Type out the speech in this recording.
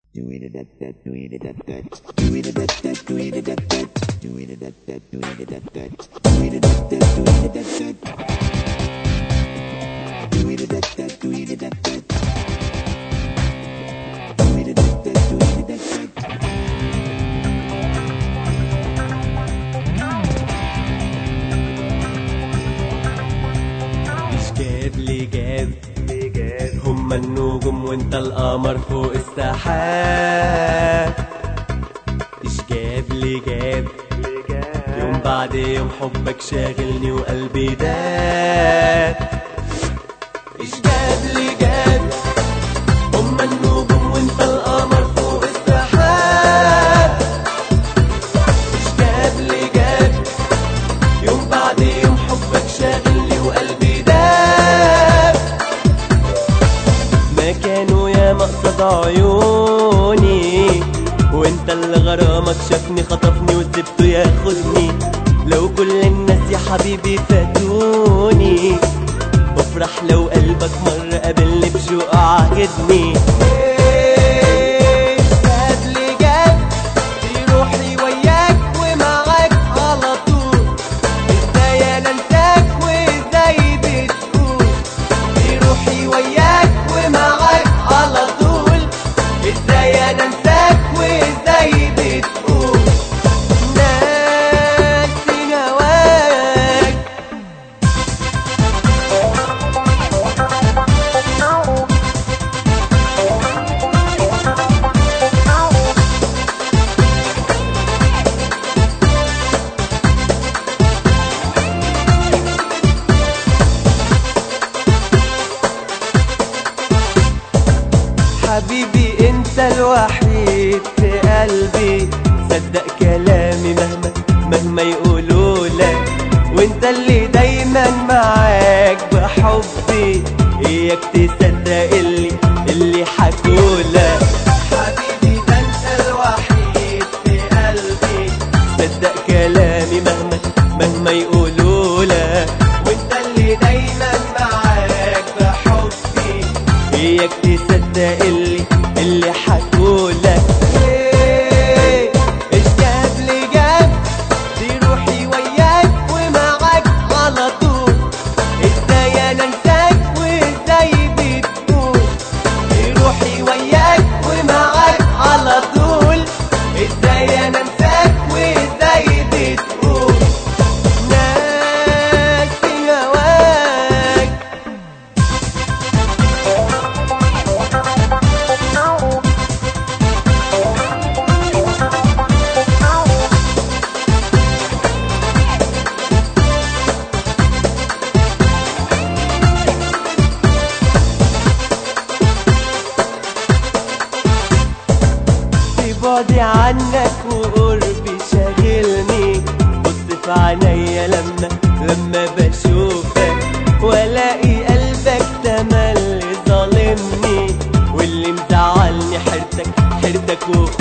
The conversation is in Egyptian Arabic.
Doing it at that, doing it at that, doing it at that, doing it at that, doing it at that, doing it at that, doing it at that, doing it at that, doing it at that, doing it at that, doing it at that, doing it at that. مش جاب لي جاب هما النجوم وانت القمر فوق السحاب مش جاب لي جاب يوم بعد يوم حبك شاغلني وقلبي داب مش جاب لي جاب هما النجوم وانت القمر فوق السحاب مش جاب لي جاب يوم بعد يوم حبك شاغلني وقلبي داب ما كانوا يا مقصد عيوني وانت اللي غرامك شافني خطفني وسبته ياخدني لو كل الناس يا حبيبي فاتوني افرح لو قلبك مرة قابلني بشوق عاجدني جاب لي جاب دي روحي وياك ومعاك على طول ازاي انا انساك وازاي بتقول دي روحي وياك ومعاك على طول ازاي انا انساك وازاي بتقول ناسي هواك حبيبي انت الوحيد في قلبي صدق كلامي مهما مهما يقولوا لك وانت اللي دايما معاك بحبي اياك تصدق اللي اللي حكولك حبيبي ده انت الوحيد في قلبي صدق كلامي مهما مهما يقولوا لك وانت اللي دايما معاك بحبي اياك تصدق اللي اللي حكولك إيه، ايش جاب لي جاب دي روحي وياك ومعاك على طول ازاي انا انساك وازاي بتقول دي روحي وياك ومعاك على طول ازاي انا انساك وازاي بتقول ناسي هواك في بعدي عنك وقربي شاغلني بص في عينيا لما لما بشوفك والاقي قلبك تملي ظالمني واللي مزعلني حيرتك حيرتك وخوفك